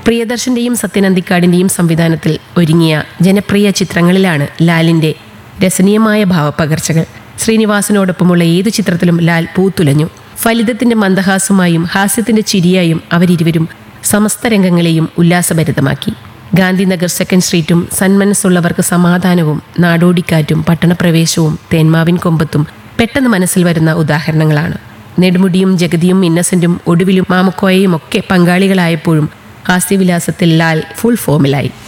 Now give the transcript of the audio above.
പ്രിയദർശന്റെയും സത്യനന്ദിക്കാടിന്റെയും സംവിധാനത്തിൽ ഒരുങ്ങിയ ജനപ്രിയ ചിത്രങ്ങളിലാണ് ലാലിന്റെ രസനീയമായ ഭാവപ്പകർച്ചകൾ ശ്രീനിവാസനോടൊപ്പമുള്ള ഏതു ചിത്രത്തിലും ലാൽ പൂത്തുലഞ്ഞു ഫലിതത്തിന്റെ മന്ദഹാസമായും ഹാസ്യത്തിന്റെ ചിരിയായും അവരിരുവരും സമസ്ത രംഗങ്ങളെയും ഉല്ലാസഭരിതമാക്കി ഗാന്ധിനഗർ സെക്കൻഡ് സ്ട്രീറ്റും സന്മനസ്സുള്ളവർക്ക് സമാധാനവും നാടോടിക്കാറ്റും പട്ടണപ്രവേശവും തേന്മാവിൻ കൊമ്പത്തും പെട്ടെന്ന് മനസ്സിൽ വരുന്ന ഉദാഹരണങ്ങളാണ് നെടുമുടിയും ജഗതിയും ഇന്നസെന്റും ഒടുവിലും മാമുക്കോയയും ഒക്കെ പങ്കാളികളായപ്പോഴും ഹാസ്യവിലാസത്തിൽ ലാൽ ഫുൾ ഫോമിലായി